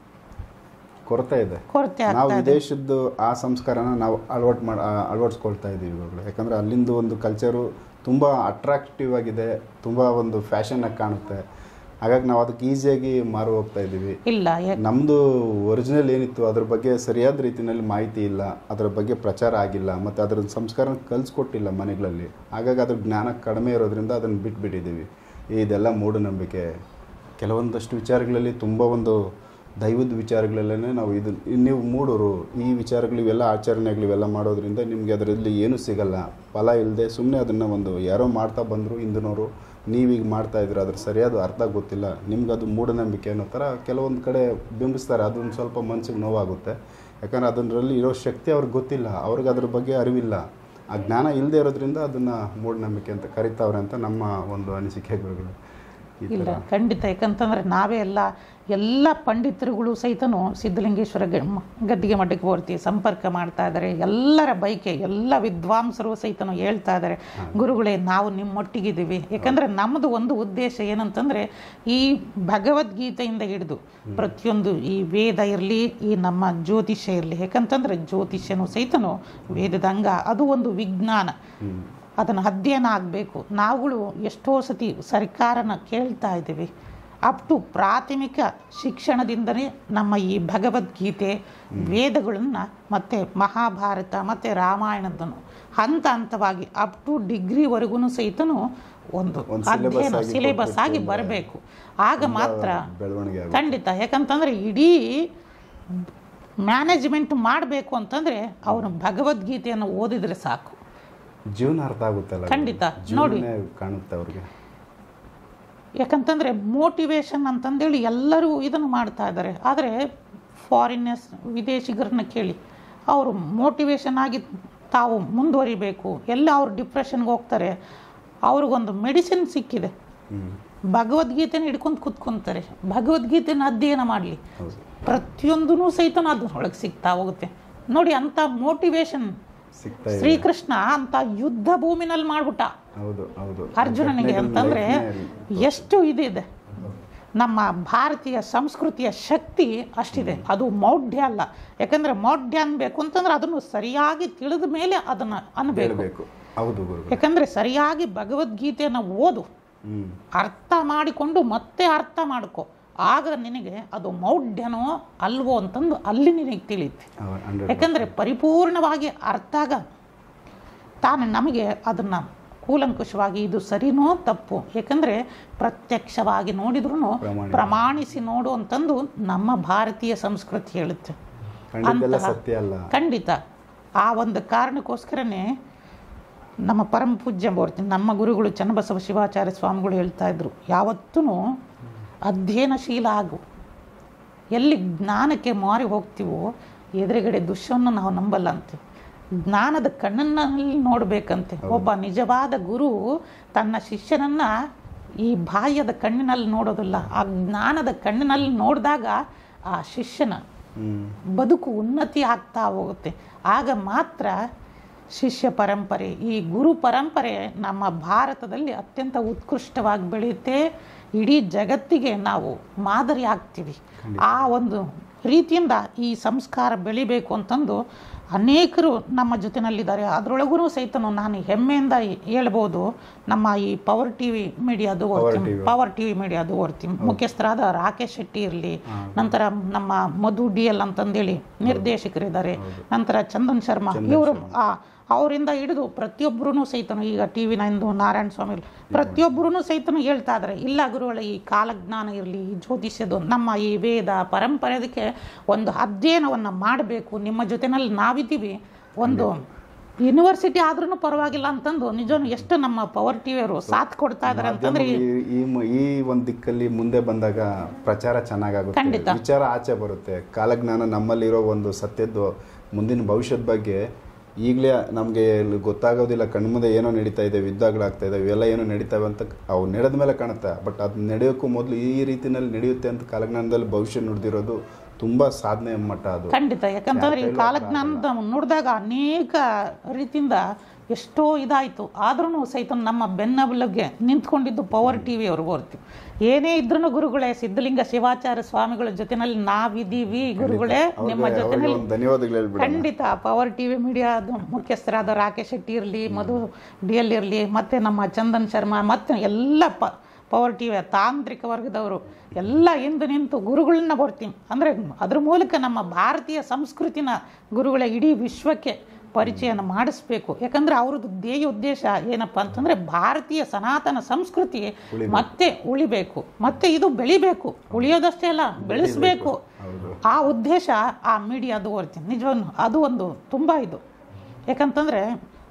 ಕೊರತೆ ಇದೆ ಕೊರತೆ ನಾವು ಆಗ್ತಾ ಇದೆ ವಿದೇಶದ್ದು ಆ ಸಂಸ್ಕಾರನ ನಾವು ಅಳವಟ್ಟು ಮಾಡಿ ಅಳವಡಿಸ್ಕೊಳ್ತಾ ಇದ್ದೀವಿ ಇವಾಗಲೇ ಯಾಕಂದರೆ ಅಲ್ಲಿಂದು ಒಂದು ಕಲ್ಚರು ತುಂಬ ಅಟ್ರಾಕ್ಟಿವ್ ಆಗಿದೆ ತುಂಬ ಒಂದು ಫ್ಯಾಷನ್ನಾಗಿ ಕಾಣುತ್ತೆ ಹಾಗಾಗಿ ನಾವು ಅದಕ್ಕೆ ಈಸಿಯಾಗಿ ಮಾರು ಹೋಗ್ತಾ ಇದ್ದೀವಿ ಇಲ್ಲ ಯಾಕೆ ನಮ್ಮದು ಒರಿಜಿನಲ್ ಏನಿತ್ತು ಅದ್ರ ಬಗ್ಗೆ ಸರಿಯಾದ ರೀತಿಯಲ್ಲಿ ಮಾಹಿತಿ ಇಲ್ಲ ಅದರ ಬಗ್ಗೆ ಪ್ರಚಾರ ಆಗಿಲ್ಲ ಮತ್ತು ಅದರ ಸಂಸ್ಕಾರ ಕಲಿಸ್ಕೊಟ್ಟಿಲ್ಲ ಮನೆಗಳಲ್ಲಿ ಹಾಗಾಗಿ ಅದ್ರ ಜ್ಞಾನ ಕಡಿಮೆ ಇರೋದ್ರಿಂದ ಅದನ್ನು ಬಿಟ್ಬಿಟ್ಟಿದ್ದೀವಿ ಇದೆಲ್ಲ ಮೂಢನಂಬಿಕೆ ಕೆಲವೊಂದಷ್ಟು ವಿಚಾರಗಳಲ್ಲಿ ತುಂಬ ಒಂದು ದೈವದ ವಿಚಾರಗಳಲ್ಲೇ ನಾವು ಇದು ನೀವು ಮೂಡೋರು ಈ ವಿಚಾರಗಳು ಇವೆಲ್ಲ ಆಚರಣೆಗಳು ಇವೆಲ್ಲ ಮಾಡೋದ್ರಿಂದ ನಿಮಗೆ ಅದರಲ್ಲಿ ಏನೂ ಸಿಗಲ್ಲ ಫಲ ಇಲ್ಲದೆ ಸುಮ್ಮನೆ ಅದನ್ನು ಒಂದು ಯಾರೋ ಮಾಡ್ತಾ ಬಂದರು ಹಿಂದಿನವರು ನೀವೀಗ ಮಾಡ್ತಾ ಇದ್ರೆ ಅದ್ರ ಸರಿಯಾದ ಅರ್ಥ ಗೊತ್ತಿಲ್ಲ ನಿಮ್ಗೆ ಅದು ಮೂಢನಂಬಿಕೆ ಅನ್ನೋ ಥರ ಕೆಲವೊಂದು ಕಡೆ ಬಿಂಬಿಸ್ತಾರೆ ಅದೊಂದು ಸ್ವಲ್ಪ ಮನಸ್ಸಿಗೆ ನೋವಾಗುತ್ತೆ ಯಾಕಂದ್ರೆ ಅದರಲ್ಲಿ ಇರೋ ಶಕ್ತಿ ಅವ್ರಿಗೆ ಗೊತ್ತಿಲ್ಲ ಅವ್ರಿಗೆ ಅದ್ರ ಬಗ್ಗೆ ಅರಿವಿಲ್ಲ ಆ ಜ್ಞಾನ ಇಲ್ಲದೆ ಇರೋದ್ರಿಂದ ಅದನ್ನು ಮೂಢನಂಬಿಕೆ ಅಂತ ಕರಿತಾವ್ರೆ ಅಂತ ನಮ್ಮ ಒಂದು ಅನಿಸಿಕೆ ಗುರುಗಳು ಈ ಇಲ್ಲ ಥರ ಖಂಡಿತ ಯಾಕಂತಂದ್ರೆ ನಾವೇ ಎಲ್ಲ ಎಲ್ಲ ಪಂಡಿತರುಗಳು ಸಹಿತನು ಸಿದ್ಧಲಿಂಗೇಶ್ವರ ಗ- ಮ- ಗದ್ದಿಗೆ ಮಠಕ್ಕೆ ಹೋಗ್ತೀವಿ ಸಂಪರ್ಕ ಮಾಡ್ತಾ ಇದ್ದಾರೆ ಎಲ್ಲರ ಬೈಕೆ ಎಲ್ಲ ವಿದ್ವಾಂಸರು ಸಹಿತನು ಹೇಳ್ತಾ ಇದ್ದಾರೆ ಗುರುಗಳೇ ನಾವು ನಿಮ್ಮೊಟ್ಟಿಗಿದ್ದೀವಿ ಯಾಕಂದ್ರೆ ನಮ್ಮದು ಒಂದು ಉದ್ದೇಶ ಏನಂತಂದ್ರೆ ಈ ಭಗವದ್ಗೀತೆಯಿಂದ ಹಿಡಿದು ಪ್ರತಿಯೊಂದು ಈ ವೇದ ಇರಲಿ ಈ ನಮ್ಮ ಜ್ಯೋತಿಷ್ಯ ಇರಲಿ ಯಾಕಂತಂದ್ರೆ ಜ್ಯೋತಿಷ್ಯನು ಸಹಿತನು ವೇದದ ಅಂಗ ಅದು ಒಂದು ವಿಜ್ಞಾನ ಅದನ್ನು ಅಧ್ಯಯನ ಆಗಬೇಕು ನಾವುಗಳು ಎಷ್ಟೋ ಸತಿ ಸರ್ಕಾರನ ಕೇಳ್ತಾ ಇದ್ದೀವಿ ಅಪ್ ಟು ಪ್ರಾಥಮಿಕ ಶಿಕ್ಷಣದಿಂದಲೇ ನಮ್ಮ ಈ ಭಗವದ್ಗೀತೆ ವೇದಗಳನ್ನು ಮತ್ತು ಮಹಾಭಾರತ ಮತ್ತು ರಾಮಾಯಣದನ್ನು ಹಂತ ಹಂತವಾಗಿ ಅಪ್ ಟು ಡಿಗ್ರಿವರೆಗೂ ಸಹಿತನು ಒಂದು ಒಂದು syllabus ಅಧ್ಯಯನ ಆಗಿ ಸಿಲೆಬಸ್ ಆಗಿ ಕೊಟ್ಬಿಟ್ಟು ಬರಬೇಕು ಆಗ ಮಾತ್ರ ಬೆಳವಣಿಗೆ ಆಗುತ್ತೆ ಖಂಡಿತ ಯಾಕಂತಂದ್ರೆ ಇಡೀ ಮ್ಯಾನೇಜ್ಮೆಂಟ್ ಮಾಡಬೇಕು ಅಂತಂದರೆ ಅವನು ಭಗವದ್ಗೀತೆಯನ್ನು ಓದಿದರೆ ಸಾಕು ಜೀವನ ಅರ್ಥ ಆಗುತ್ತಲ್ಲ ಖಂಡಿತ. ನೋಡಿ. ಜೀವನನೇ ಕಾಣುತ್ತೆ ಅವ್ರಿಗೆ ಯಾಕಂತಂದರೆ ಮೋಟಿವೇಶನ್ ಅಂತಂದೇಳಿ ಎಲ್ಲರೂ ಇದನ್ನು ಮಾಡ್ತಾ ಇದ್ದಾರೆ ಆದರೆ ಫಾರಿನರ್ಸ್ ವಿದೇಶಿಗರನ್ನ ಕೇಳಿ ಅವರು ಮೋಟಿವೇಶನ್ ಆಗಿ ತಾವು ಮುಂದುವರಿಬೇಕು ಎಲ್ಲ ಅವ್ರು ಡಿಪ್ರೆಷನ್ಗೆ ಹೋಗ್ತಾರೆ ಅವ್ರಿಗೊಂದು ಮೆಡಿಸಿನ್ ಸಿಕ್ಕಿದೆ ಹ್ಮ್ ಭಗವದ್ಗೀತೆನ ಹಿಡ್ಕೊಂಡು ಕೂತ್ಕೊಂತಾರೆ ಭಗವದ್ಗೀತೆನ ಅಧ್ಯಯನ ಮಾಡಲಿ ಹೌದು ಪ್ರತಿಯೊಂದೂ ಸಹಿತ ಅದ್ರೊಳಗೆ ಸಿಗ್ತಾ ಹೋಗುತ್ತೆ ನೋಡಿ ಅಂಥ ಮೋಟಿವೇಶನ್ ಸಿಗ್ತಾ ಇದೆ ಶ್ರೀಕೃಷ್ಣ ಅಂತ ಯುದ್ಧ ಭೂಮಿನಲ್ಲಿ ಮಾಡ್ಬಿಟ್ಟ ಹೌದು ಹೌದು ಅರ್ಜುನನಿಗೆ ಘಟನೆಗಳು ಅಂತಂದ್ರೆ ಲೈಫ್ನೇ ಎಷ್ಟು ಇದಿದೆ ನಮ್ಮ ಭಾರತೀಯ ಸಂಸ್ಕೃತಿಯ ಶಕ್ತಿ ಅಷ್ಟಿದೆ ಅದು ಮೌಢ್ಯ ಅಲ್ಲ ಯಾಕಂದ್ರೆ ಮೌಢ್ಯ ಅನ್ಬೇಕು ಅಂತಂದ್ರೆ ಅದನ್ನು ಸರಿಯಾಗಿ ತಿಳಿದ ಮೇಲೆ ಅದನ್ನು ಅನ್ಬೇಕು ಹೇಳ್ಬೇಕು ಹೌದು ಗುರುಗಳು ಯಾಕಂದ್ರೆ ಸರಿಯಾಗಿ ಭಗವದ್ಗೀತೆಯನ್ನು ಓದು ಹ್ಮ್ ಅರ್ಥ ಮಾಡಿಕೊಂಡು ಮತ್ತೆ ಅರ್ಥ ಮಾಡ್ಕೊ ಆಗ ನಿನಗೆ ಅದು ಮೌಢ್ಯನೋ ಅಲ್ವೋ ಅಂತಂದು ಅಲ್ಲಿ ನಿನಗೆ ತಿಳಿಯುತ್ತೆ ಹಂಡ್ರೆಡ್ ಯಾಕಂದರೆ ಪರಿಪೂರ್ಣವಾಗಿ ಅರ್ಥ ಆಗ ತಾನು ನಮಗೆ ಅದನ್ನು ಕೂಲಂಕುಷವಾಗಿ ಇದು ಸರಿನೋ ತಪ್ಪು ಯಾಕಂದರೆ ಪ್ರತ್ಯಕ್ಷವಾಗಿ ನೋಡಿದ್ರೂ ಪ್ರಮಾಣಿತ. ಪ್ರಮಾಣಿಸಿ ನೋಡು ಅಂತಂದು ನಮ್ಮ ಭಾರತೀಯ ಸಂಸ್ಕೃತಿ ಹೇಳುತ್ತೆ ಖಂಡಿತೆಲ್ಲ ಅಂತಹ- ಸತ್ಯ ಅಲ್ಲ ಖಂಡಿತ ಆ ಒಂದು ಕಾರಣಕ್ಕೋಸ್ಕರನೇ ನಮ್ಮ ಪರಮ ಪೂಜ್ಯ ಮೂರ್ತಿ ನಮ್ಮ ಗುರುಗಳು ಚನ್ನಬಸವ ಶಿವಾಚಾರ್ಯ ಸ್ವಾಮಿಗಳು ಹೇಳ್ತಾ ಇದ್ರು ಯಾವತ್ತೂ ಅಧ್ಯಯನಶೀಲ ಆಗು ಎಲ್ಲಿ ಜ್ಞಾನಕ್ಕೆ ಮಾರಿ ಹೋಗ್ತೀವೋ ಎದುರುಗಡೆ ದುಷ್ಯವನ್ನು ನಾವು ನಂಬಲ್ಲ ಅಂತೀವಿ ಜ್ಞಾನದ ಕಣ್ಣನ್ನಲ್ಲಿ ನೋಡಬೇಕಂತೆ ಒಬ್ಬ ನಿಜವಾದ ಗುರು ತನ್ನ ಶಿಷ್ಯನನ್ನ ಈ ಬಾಹ್ಯದ ಕಣ್ಣಿನಲ್ಲಿ ನೋಡೋದಿಲ್ಲ ಆ ಜ್ಞಾನದ ಕಣ್ಣಿನಲ್ಲಿ ನೋಡಿದಾಗ ಆ ಶಿಷ್ಯನ ಹ್ಮ್ ಬದುಕು ಉನ್ನತಿ ಆಗ್ತಾ ಹೋಗುತ್ತೆ ಆಗ ಮಾತ್ರ ಶಿಷ್ಯ ಪರಂಪರೆ ಈ ಗುರು ಪರಂಪರೆ ನಮ್ಮ ಭಾರತದಲ್ಲಿ ಅತ್ಯಂತ ಉತ್ಕೃಷ್ಟವಾಗಿ ಬೆಳೆಯುತ್ತೆ ಇಡೀ ಜಗತ್ತಿಗೆ ನಾವು ಮಾದರಿ ಆಗ್ತೀವಿ ಆ ಒಂದು ರೀತಿಯಿಂದ ಈ ಸಂಸ್ಕಾರ ಬೆಳಿಬೇಕು ಅಂತಂದು ಅನೇಕರು ನಮ್ಮ ಜೊತೆನಲ್ಲಿದ್ದಾರೆ ಅದರೊಳಗೂ ಸಹಿತನು ನಾನು ಹೆಮ್ಮೆಯಿಂದ ಹೇಳ್ಬೋದು ನಮ್ಮ ಈ ಪವರ್ ಟಿ ವಿ ಮೀಡಿಯಾದು ಓದ್ತೀನಿ ಪವರ್ ಟಿ ವಿ ಮೀಡಿಯಾದು ಓದ್ತೀನಿ ಮುಖ್ಯಸ್ಥರಾದ ರಾಕೇಶ್ ಶೆಟ್ಟಿ ಇರಲಿ ನಂತರ ನಮ್ಮ ಮಧು ಡಿ ಎಲ್ ಅಂತಂದೇಳಿ ನಿರ್ದೇಶಕರಿದ್ದಾರೆ ನಂತರ ಚಂದನ್ ಶರ್ಮಾ ಇವರು ಅವರಿಂದ ಹಿಡಿದು ಪ್ರತಿಯೊಬ್ಬರೂ ಸಹಿತನು ಈಗ ಟಿ ವಿ ನೈನ್ದು ನಾರಾಯಣ ಸ್ವಾಮಿ ಪ್ರತಿಯೊಬ್ಬರೂ ಸಹಿತನು ಹೇಳ್ತಾ ಇದ್ದಾರೆ ಇಲ್ಲ ಗುರುಗಳ ಈ ಕಾಲಜ್ಞಾನ ಇರಲಿ ಈ ಜ್ಯೋತಿಷ್ಯದು ನಮ್ಮ ಈ ವೇದ ಪರಂಪರೆ ಅದಕ್ಕೆ ಒಂದು ಅಧ್ಯಯನವನ್ನು ಮಾಡಬೇಕು ನಿಮ್ಮ ಜೊತೆನಲ್ಲಿ ನಾವಿದ್ದೀವಿ ಒಂದು ಯೂನಿವರ್ಸಿಟಿ ಆದ್ರೂ ಪರವಾಗಿಲ್ಲ ಅಂತಂದು ನಿಜವೂ ಎಷ್ಟು ನಮ್ಮ ಪವರ್ ಟಿವಿಯವರು ಸಾಥ್ ಕೊಡ್ತಾ ಇದ್ದಾರೆ ಅಂತಂದ್ರೆ ಈ- ಈ- ಈ ಮ- ಈ ಒಂದು ದಿಕ್ಕಲ್ಲಿ ಮುಂದೆ ಬಂದಾಗ ಪ್ರಚಾರ ಚೆನ್ನಾಗಾಗುತ್ತೆ ಖಂಡಿತ. ವಿಚಾರ ಆಚೆ ಬರುತ್ತೆ ಕಾಲಜ್ಞಾನ ನಮ್ಮಲ್ಲಿರೋ ಒಂದು ಸತ್ಯದ್ದು ಮುಂದಿನ ಭವಿಷ್ಯದ ಬಗ್ಗೆ ಈಗಲೇ ನಮಗೆ ಗೊತ್ತಾಗೋದಿಲ್ಲ ಕಣ್ಮುಂದೆ ಏನೋ ನಡೀತಾ ಇದೆ ಯುದ್ಧಗಳಾಗ್ತಾ ಇದೆ ಇವೆಲ್ಲ ಏನೋ ನಡೀತಾವೆ ಅಂತ ಅವು ನಡೆದ ಮೇಲೆ ಕಾಣುತ್ತೆ ಬಟ್ ಅದು ನಡೆಯೋಕ್ಕೂ ಮೊದಲು ಈ ರೀತಿನಲ್ಲಿ ನಡೆಯುತ್ತೆ ಅಂತ ಕಾಲಜ್ಞಾನದಲ್ಲಿ ಭವಿಷ್ಯ ನುಡಿದಿರೋದು ತುಂಬ ಸಾಧನೆ ಮಟ್ಟ ಅದು ಖಂಡಿತ ಯಾಕಂತಂದ್ರೆ ಈ ಕಾಲಜ್ಞಾನದ ನೋಡಿದಾಗ ಅನೇಕ ರೀತಿಯಿಂದ ಎಷ್ಟೋ ಇದಾಯಿತು ಆದ್ರೂ ಸಹಿತ ನಮ್ಮ ಬೆನ್ನಬಲಗೆ ನಿಂತ್ಕೊಂಡಿದ್ದು ಪವರ್ ಟಿ ವಿ ಅವ್ರು ಓದ್ತೀವಿ ಏನೇ ಇದ್ರೂ ಗುರುಗಳೇ ಸಿದ್ಧಲಿಂಗ ಶಿವಾಚಾರ್ಯ ಸ್ವಾಮಿಗಳ ಜೊತೆನಲ್ಲಿ ನಾವಿದ್ದೀವಿ ಗುರುಗಳೇ ನಿಮ್ಮ ಅವ್ರಿಗೆ ಜೊತೆನಲ್ಲಿ ಒಂದು ಧನ್ಯವಾದಗಳು ಹೇಳ್ಬಿಡ ಖಂಡಿತ ಪವರ್ ಟಿ ವಿ ಮೀಡಿಯಾದ ಮುಖ್ಯಸ್ಥರಾದ ರಾಕೇಶ್ ಶೆಟ್ಟಿ ಇರಲಿ ಮಧು ಡಿ ಎಲ್ ಇರಲಿ ಮತ್ತು ನಮ್ಮ ಚಂದನ್ ಶರ್ಮಾ ಮತ್ತು ಎಲ್ಲ ಪ ಪವರ್ ಟಿ ವಿ ತಾಂತ್ರಿಕ ವರ್ಗದವರು ಎಲ್ಲ ಹಿಂದೆ ನಿಂತು ಗುರುಗಳನ್ನ ಬರ್ತೀನಿ ಅಂದರೆ ಅದ್ರ ಮೂಲಕ ನಮ್ಮ ಭಾರತೀಯ ಸಂಸ್ಕೃತಿನ ಗುರುಗಳ ಇಡೀ ವಿಶ್ವಕ್ಕೆ ಪರಿಚಯನ ಮಾಡಿಸ್ಬೇಕು ಯಾಕಂದ್ರೆ ಅವ್ರದ್ದು ಧ್ಯೇಯ ಉದ್ದೇಶ ಏನಪ್ಪ ಅಂತಂದ್ರೆ ಭಾರತೀಯ ಸನಾತನ ಸಂಸ್ಕೃತಿ ಮತ್ತೆ ಉಳಿಬೇಕು ಮತ್ತೆ ಇದು ಬೆಳಿಬೇಕು ಉಳಿಯೋದಷ್ಟೇ ಅಲ್ಲ ಬೆಳೆಸಬೇಕು ಆ ಉದ್ದೇಶ ಆ ಮೀಡಿಯಾದು ಓದ್ತೀನಿ ನಿಜವನ್ನು ಅದು ಒಂದು ತುಂಬ ಇದು ಯಾಕಂತಂದ್ರೆ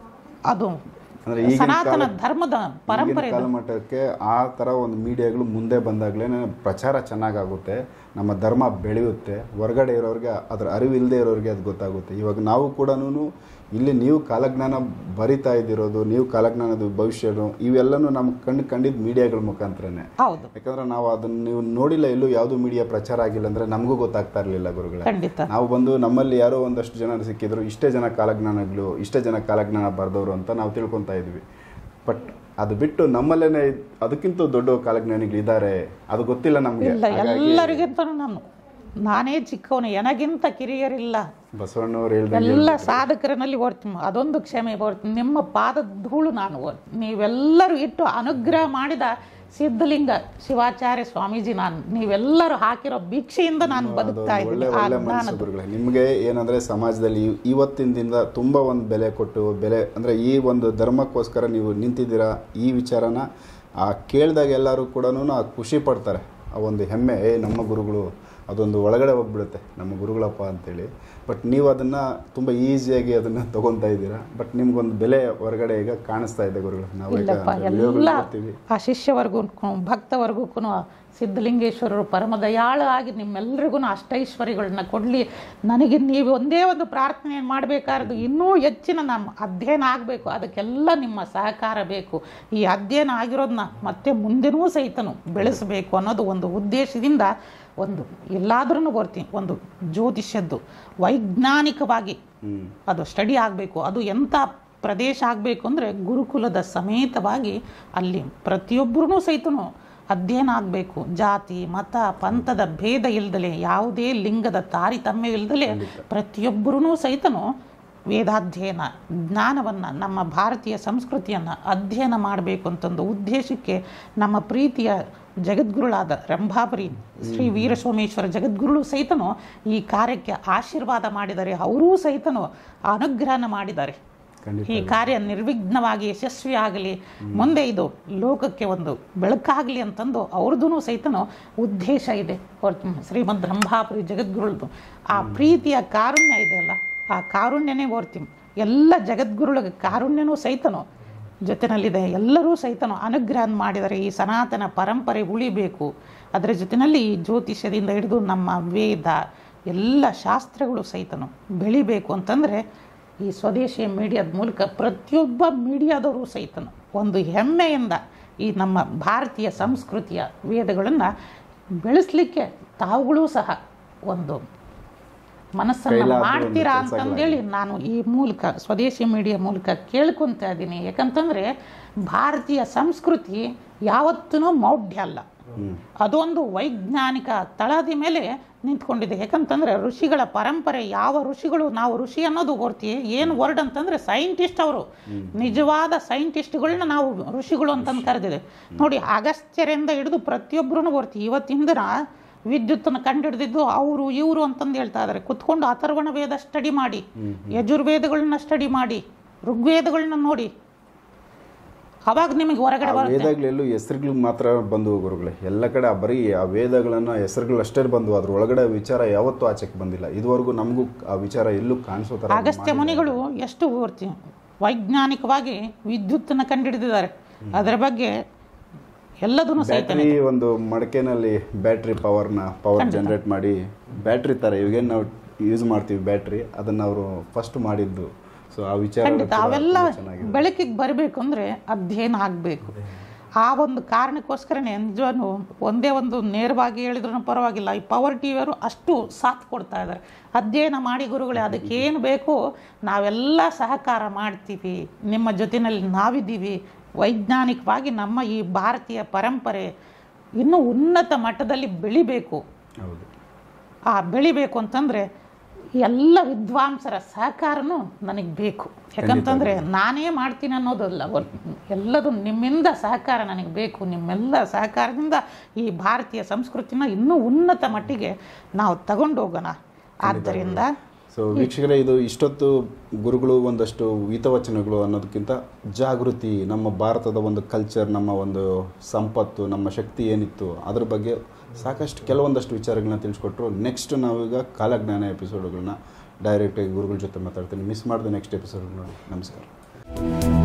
ಅದು ಅಂದ್ರೆ ಈಗಿನ ಸನಾತನ ಕಾಲ- ಧರ್ಮದ ಪರಂಪರೆ ಈಗಿನ ಕಾಲಮಟ್ಟಕ್ಕೆ ಆ ಥರ ಒಂದು ಮೀಡಿಯಾಗಳು ಮುಂದೆ ಬಂದಾಗಲೇ ಪ್ರಚಾರ ಚೆನ್ನಾಗಾಗುತ್ತೆ ನಮ್ಮ ಧರ್ಮ ಬೆಳೆಯುತ್ತೆ ಹೊರಗಡೆ ಇರೋರಿಗೆ ಅದರ ಅರಿವು ಇಲ್ಲದೆ ಇರೋರಿಗೆ ಅದು ಗೊತ್ತಾಗುತ್ತೆ ಇವಾಗ ನಾವು ಕೂಡ ಇಲ್ಲಿ ನೀವು ಕಾಲಜ್ಞಾನ ಬರಿತಾ ಇದ್ದಿರೋದು ನೀವು ಕಾಲಜ್ಞಾನದ ಭವಿಷ್ಯನು ಇವೆಲ್ಲನೂ ನಮ್ಗೆ ಕಂಡು ಕಂಡಿದ್ದು ಮೀಡಿಯಾಗಳ ಮುಖಾಂತರನೇ ಹೌದು ಯಾಕಂದ್ರೆ ನಾವು ಅದನ್ನ ನೀವು ನೋಡಿಲ್ಲ ಎಲ್ಲೂ ಯಾವುದು ಮೀಡಿಯಾ ಪ್ರಚಾರ ಆಗಿಲ್ಲ ಅಂದ್ರೆ ನಮಗೂ ಗೊತ್ತಾಗ್ತಾ ಇರಲಿಲ್ಲ ಗುರುಗಳೇ ಖಂಡಿತ ನಾವು ಬಂದು ನಮ್ಮಲ್ಲಿ ಯಾರೋ ಒಂದಷ್ಟು ಜನ ಸಿಕ್ಕಿದ್ರು ಇಷ್ಟೇ ಜನ ಕಾಲಜ್ಞಾನಗಳು ಇಷ್ಟೇ ಜನ ಕಾಲಜ್ಞಾನ ಬರೆದವರು ಅಂತ ನಾವು ತಿಳ್ಕೊತಾ ಇದ್ವಿ ಬಟ್ ಅದು ಬಿಟ್ಟು ನಮ್ಮಲ್ಲೇನೆ ಅದಕ್ಕಿಂತ ದೊಡ್ಡ ಕಾಲಜ್ಞಾನಿಗಳು ಇದ್ದಾರೆ ಅದು ಗೊತ್ತಿಲ್ಲ ನಮಗೆ ಇಲ್ಲ ಎಲ್ಲರಿಗಿಂತ ನಾನು ನಾನೇ ಚಿಕ್ಕವನು ಎನಗಿಂತ ಕಿರಿಯರಿಲ್ಲ ಬಸವಣ್ಣವ್ರು ಹೇಳ್ದಂಗೆ ಎಲ್ಲ ಸಾಧಕರನಲ್ಲಿ ಓಡ್ತೀನಿ ಅದೊಂದು ಕ್ಷಮೆ ಓಡ್ತೀನಿ ನಿಮ್ಮ ಪಾದದ ಧೂಳು ನಾನು ಓಡ್ತೀನಿ ನೀವೆಲ್ಲರೂ ಇಟ್ಟು ಅನುಗ್ರಹ ಮಾಡಿದ ಸಿದ್ಧಲಿಂಗ ಶಿವಾಚಾರ್ಯ ಸ್ವಾಮೀಜಿ ನಾನು ನೀವೆಲ್ಲರೂ ಹಾಕಿರೋ ಭಿಕ್ಷೆಯಿಂದ ನಾನು ಬದುಕ್ತಾ ಒಳ್ಳೆ ಇದ್ದೀನಿ ಆ ಒಳ್ಳೆ ಮನಸ್ಸು ಜ್ಞಾನದ ಗುರುಗಳೇ ನಿಮಗೆ ಏನಂದ್ರೆ ಸಮಾಜದಲ್ಲಿ ಇವ್- ಇವತ್ತಿನ ದಿನದ ತುಂಬ ಒಂದು ಬೆಲೆ ಕೊಟ್ಟು ಬೆಲೆ ಅಂದ್ರೆ ಈ ಒಂದು ಧರ್ಮಕ್ಕೋಸ್ಕರ ನೀವು ನಿಂತಿದ್ದೀರಾ ಈ ವಿಚಾರನ ಆ ಕೇಳಿದಾಗ ಎಲ್ಲರೂ ಕೂಡ ಆ ಖುಷಿ ಪಡ್ತಾರೆ ಆ ಒಂದು ಹೆಮ್ಮೆ ಏ ನಮ್ಮ ಗುರುಗಳು ಅದೊಂದು ಒಳಗಡೆ ಹೋಗ್ಬಿಡುತ್ತೆ ನಮ್ಮ ಗುರುಗಳಪ್ಪ ಅಂತೇಳಿ ಬಟ್ ನೀವು ಅದನ್ನು ತುಂಬ ಈಸಿಯಾಗಿ ಅದನ್ನು ತಗೊತಾ ಇದ್ದೀರಾ ಬಟ್ ನಿಮ್ಗೊಂದು ಬೆಲೆ ಹೊರಗಡೆ ಈಗ ಕಾಣಿಸ್ತಾ ಇದೆ ಗುರುಗಳು ನಾವು ಈಗ ಇಲ್ಲಪ್ಪ ವಿಡಿಯೋಗಳು ಎಲ್ಲ ನೋಡ್ತೀವಿ ಆ ಶಿಷ್ಯವರ್ಗೂ ಭಕ್ತವರ್ಗೂ ಸಿದ್ಧಲಿಂಗೇಶ್ವರರು ಪರಮದಯಾಳ ಆಗಿ ನಿಮ್ಮೆಲ್ಲರಿಗೂ ಅಷ್ಟೈಶ್ವರ್ಯಗಳನ್ನ ಕೊಡಲಿ ನನಗೆ ನೀವು ಒಂದೇ ಒಂದು ಪ್ರಾರ್ಥನೆ ಮಾಡಬೇಕಾದ್ದು ಇನ್ನೂ ಹೆಚ್ಚಿನ ನಮ್ಮ ಅಧ್ಯಯನ ಆಗಬೇಕು ಅದಕ್ಕೆಲ್ಲ ನಿಮ್ಮ ಸಹಕಾರ ಬೇಕು ಈ ಅಧ್ಯಯನ ಆಗಿರೋದನ್ನ ಮತ್ತೆ ಮುಂದೆನೂ ಸಹಿತನು ಬೆಳೆಸಬೇಕು ಅನ್ನೋದು ಒಂದು ಉದ್ದೇಶದಿಂದ ಒಂದು ಎಲ್ಲಾದ್ರೂ ಬರ್ತೀನಿ ಒಂದು ಜ್ಯೋತಿಷ್ಯದ್ದು ವೈಜ್ಞಾನಿಕವಾಗಿ ಹ್ಮ್ ಅದು ಸ್ಟಡಿ ಆಗಬೇಕು ಅದು ಎಂಥ ಪ್ರದೇಶ ಆಗಬೇಕು ಅಂದರೆ ಗುರುಕುಲದ ಸಮೇತವಾಗಿ ಅಲ್ಲಿ ಪ್ರತಿಯೊಬ್ಬರೂ ಸಹಿತನು ಅಧ್ಯಯನ ಆಗಬೇಕು ಜಾತಿ ಮತ ಪಂಥದ ಭೇದ ಇಲ್ದಲೆ ಯಾವುದೇ ಲಿಂಗದ ತಾರತಮ್ಯ ಇಲ್ದಲೆ ಪ್ರತಿಯೊಬ್ಬರೂ ಸಹಿತನು ವೇದಾಧ್ಯಯನ ಜ್ಞಾನವನ್ನು ನಮ್ಮ ಭಾರತೀಯ ಸಂಸ್ಕೃತಿಯನ್ನು ಅಧ್ಯಯನ ಮಾಡಬೇಕು ಅಂತಂದು ಉದ್ದೇಶಕ್ಕೆ ನಮ್ಮ ಪ್ರೀತಿಯ ಜಗದ್ಗುರುಳಾದ ರಂಭಾಪುರಿ ಶ್ರೀ ವೀರಸೋಮೇಶ್ವರ ಜಗದ್ಗುರುಳು ಸಹಿತನು ಈ ಕಾರ್ಯಕ್ಕೆ ಆಶೀರ್ವಾದ ಮಾಡಿದ್ದಾರೆ ಅವರೂ ಸಹಿತನು ಅನುಗ್ರಹನ ಮಾಡಿದ್ದಾರೆ ಖಂಡಿತ ಈ ಕಾರ್ಯ ನಿರ್ವಿಘ್ನವಾಗಿ ಯಶಸ್ವಿ ಆಗಲಿ ಮುಂದೆ ಇದು ಲೋಕಕ್ಕೆ ಒಂದು ಬೆಳಕಾಗಲಿ ಅಂತಂದು ಅವ್ರದ್ದು ಸಹಿತನು ಉದ್ದೇಶ ಇದೆ ಹೊರ್ತು ಶ್ರೀಮದ್ ರಂಭಾಪುರಿ ಜಗದ್ಗುರುಳದು ಆ ಪ್ರೀತಿಯ ಕಾರುಣ್ಯ ಇದೆಯಲ್ಲ ಆ ಕಾರುಣ್ಯನೇ ಓರ್ತೀನಿ ಎಲ್ಲ ಜಗದ್ಗುರುಳಿಗೆ ಕಾರುಣ್ಯನೂ ಸಹಿತನು ಜೊತೆನಲ್ಲಿದೆ ಎಲ್ಲರೂ ಸಹಿತನು ಅನುಗ್ರಹ ಮಾಡಿದರೆ ಈ ಸನಾತನ ಪರಂಪರೆ ಉಳಿಬೇಕು ಅದರ ಜೊತೆಯಲ್ಲಿ ಈ ಜ್ಯೋತಿಷ್ಯದಿಂದ ಹಿಡಿದು ನಮ್ಮ ವೇದ ಎಲ್ಲ ಶಾಸ್ತ್ರಗಳು ಸಹಿತನು ಬೆಳಿಬೇಕು ಅಂತಂದರೆ ಈ ಸ್ವದೇಶಿ ಮೀಡಿಯಾದ ಮೂಲಕ ಪ್ರತಿಯೊಬ್ಬ ಮೀಡಿಯಾದವರು ಸಹಿತನು ಒಂದು ಹೆಮ್ಮೆಯಿಂದ ಈ ನಮ್ಮ ಭಾರತೀಯ ಸಂಸ್ಕೃತಿಯ ವೇದಗಳನ್ನು ಬೆಳೆಸಲಿಕ್ಕೆ ತಾವುಗಳೂ ಸಹ ಒಂದು ಮನಸ್ಸನ್ನು ಕೈಲಾದ ಒಂದು ಮಾಡ್ತೀರಾ ಕೆಲ್ಸಗಳಾಗಿ. ಅಂತಂದೇಳಿ ನಾನು ಈ ಮೂಲಕ ಸ್ವದೇಶಿ ಮೀಡಿಯಾ ಮೂಲಕ ಕೇಳ್ಕೊತಾ ಇದ್ದೀನಿ ಯಾಕಂತಂದರೆ ಭಾರತೀಯ ಸಂಸ್ಕೃತಿ ಯಾವತ್ತೂ ಮೌಢ್ಯ ಅಲ್ಲ ಅದೊಂದು ವೈಜ್ಞಾನಿಕ ತಳದಿ ಮೇಲೆ ನಿಂತ್ಕೊಂಡಿದೆ ಯಾಕಂತಂದ್ರೆ ಋಷಿಗಳ ಪರಂಪರೆ ಯಾವ ಋಷಿಗಳು ನಾವು ಋಷಿ ಅನ್ನೋದು ಗೊತ್ತಿ ಏನು ವರ್ಡ್ ಅಂತಂದ್ರೆ ಸೈಂಟಿಸ್ಟ್ ಅವರು ನಿಜವಾದ ಸೈಂಟಿಸ್ಟ್ಗಳನ್ನ ನಾವು ಋಷಿಗಳು ಅಂತಂದು ಕರೆದಿದೆ ನೋಡಿ ಅಗಸ್ತ್ಯರಿಂದ ಹಿಡಿದು ಪ್ರತಿಯೊಬ್ಬರೂ ಬರ್ತೀವಿ ಇವತ್ತಿನ ದಿನ ವಿದ್ಯುತ್ತನ್ನು ಕಂಡುಹಿಡಿದಿದ್ದು ಅವರು ಇವರು ಅಂತಂದು ಹೇಳ್ತಾ ಇದ್ದಾರೆ ಕುತ್ಕೊಂಡು ಅಥರ್ವಣ ವೇದ ಸ್ಟಡಿ ಮಾಡಿ ಯಜುರ್ವೇದಗಳನ್ನ ಸ್ಟಡಿ ಮಾಡಿ ಋಗ್ವೇದಗಳನ್ನ ನೋಡಿ ಅವಾಗ ನಿಮಗೆ ಹೊರಗಡೆ ಆ ಬರುತ್ತೆ ವೇದಗಳೆಲ್ಲೂ ಹೆಸರುಗಳು ಮಾತ್ರ ಬಂದು ಗುರುಗಳೇ ಎಲ್ಲ ಕಡೆ ಆ ಬರೀ ಆ ವೇದಗಳನ್ನ ಹೆಸರುಗಳು ಅಷ್ಟೇ ಬಂದು ಅದ್ರ ಒಳಗಡೆ ವಿಚಾರ ಯಾವತ್ತೂ ಆಚೆಗೆ ಬಂದಿಲ್ಲ ಇದುವರೆಗೂ ನಮಗೂ ಆ ವಿಚಾರ ಎಲ್ಲೂ ಕಾಣಿಸೋ ಥರ ಅಗಸ್ತ್ಯ ಮುನಿಗಳು ಎಷ್ಟು ಪೂರ್ತಿ ವೈಜ್ಞಾನಿಕವಾಗಿ ವಿದ್ಯುತ್ತನ್ನು ಕಂಡುಹಿಡಿದಿದ್ದಾರೆ ಅದರ ಬಗ್ಗೆ ಎಲ್ಲದನ್ನು ಸಹಿತ ಬ್ಯಾಟ್ರಿ ಒಂದು ಮಡಕೆನಲ್ಲಿ ಬ್ಯಾಟ್ರಿ ಪವರ್ನ ಪವರ್ ಜನರೇಟ್ ಮಾಡಿ ಬ್ಯಾಟ್ರಿ ಥರ ಇವಾಗೇನು ನಾವು ಯೂಸ್ ಮಾಡ್ತೀವಿ ಬ್ಯಾಟ್ರಿ ಅದನ್ನು ಅವರು ಫಸ್ಟ್ ಮಾಡಿದ್ದು ಸೊ ಆ ವಿಚಾರ ಖಂಡಿತ ಅವೆಲ್ಲ ಚೆನ್ನಾಗಿದೆ ಬೆಳಕಿಗೆ ಬರಬೇಕು ಅಂದರೆ ಅಧ್ಯಯನ ಆಗಬೇಕು ಆ ಒಂದು ಕಾರಣಕ್ಕೋಸ್ಕರನೇ ನಿಜವನ್ನು ಒಂದೇ ಒಂದು ನೇರವಾಗಿ ಹೇಳಿದ್ರೂ ಪರವಾಗಿಲ್ಲ ಈ ಪವರ್ ಟಿವಿಯವರು ಅಷ್ಟು ಸಾಥ್ ಕೊಡ್ತಾ ಇದ್ದಾರೆ ಅಧ್ಯಯನ ಮಾಡಿ ಗುರುಗಳೇ ಅದಕ್ಕೆ ಏನು ಬೇಕು ನಾವೆಲ್ಲ ಸಹಕಾರ ಮಾಡ್ತೀವಿ ನಿಮ್ಮ ಜೊತೆಯಲ್ಲಿ ನಾವಿದ್ದೀವಿ ವೈಜ್ಞಾನಿಕವಾಗಿ ನಮ್ಮ ಈ ಭಾರತೀಯ ಪರಂಪರೆ ಇನ್ನೂ ಉನ್ನತ ಮಟ್ಟದಲ್ಲಿ ಬೆಳಿಬೇಕು ಹೌದು ಆ ಬೆಳಿಬೇಕು ಅಂತಂದರೆ ಎಲ್ಲ ವಿದ್ವಾಂಸರ ಸಹಕಾರನೂ ನನಗೆ ಬೇಕು ಯಾಕಂತಂದರೆ ನಾನೇ ಮಾಡ್ತೀನಿ ಅನ್ನೋದಲ್ಲ ಒಟ್- ಎಲ್ಲದು ನಿಮ್ಮಿಂದ ಸಹಕಾರ ನನಗೆ ಬೇಕು ನಿಮ್ಮೆಲ್ಲ ಸಹಕಾರದಿಂದ ಈ ಭಾರತೀಯ ಸಂಸ್ಕೃತಿನ ಇನ್ನೂ ಉನ್ನತ ಮಟ್ಟಿಗೆ ನಾವು ತಗೊಂಡು ಹೋಗೋಣ ಆದ್ದರಿಂದ ಸೊ ವೀಕ್ಷಕರೇ ಇದು ಇಷ್ಟೊತ್ತು ಗುರುಗಳು ಒಂದಷ್ಟು ಹಿತವಚನಗಳು ಅನ್ನೋದಕ್ಕಿಂತ ಜಾಗೃತಿ ನಮ್ಮ ಭಾರತದ ಒಂದು ಕಲ್ಚರ್ ನಮ್ಮ ಒಂದು ಸಂಪತ್ತು ನಮ್ಮ ಶಕ್ತಿ ಏನಿತ್ತು ಅದ್ರ ಬಗ್ಗೆ ಸಾಕಷ್ಟು ಕೆಲವೊಂದಷ್ಟು ವಿಚಾರಗಳನ್ನ ತಿಳಿಸ್ಕೊಟ್ರು ನೆಕ್ಸ್ಟ್ ನಾವೀಗ ಕಾಲಜ್ಞಾನ ಎಪಿಸೋಡ್ಗಳನ್ನ ಡೈರೆಕ್ಟಾಗಿ ಗುರುಗಳ ಜೊತೆ ಮಾತಾಡ್ತೀನಿ ಮಿಸ್ ಮಾಡಿದ ನೆಕ್ಸ್ಟ್ ಎಪಿಸೋಡ್ ನೋಡಿ ನಮಸ್ಕಾರ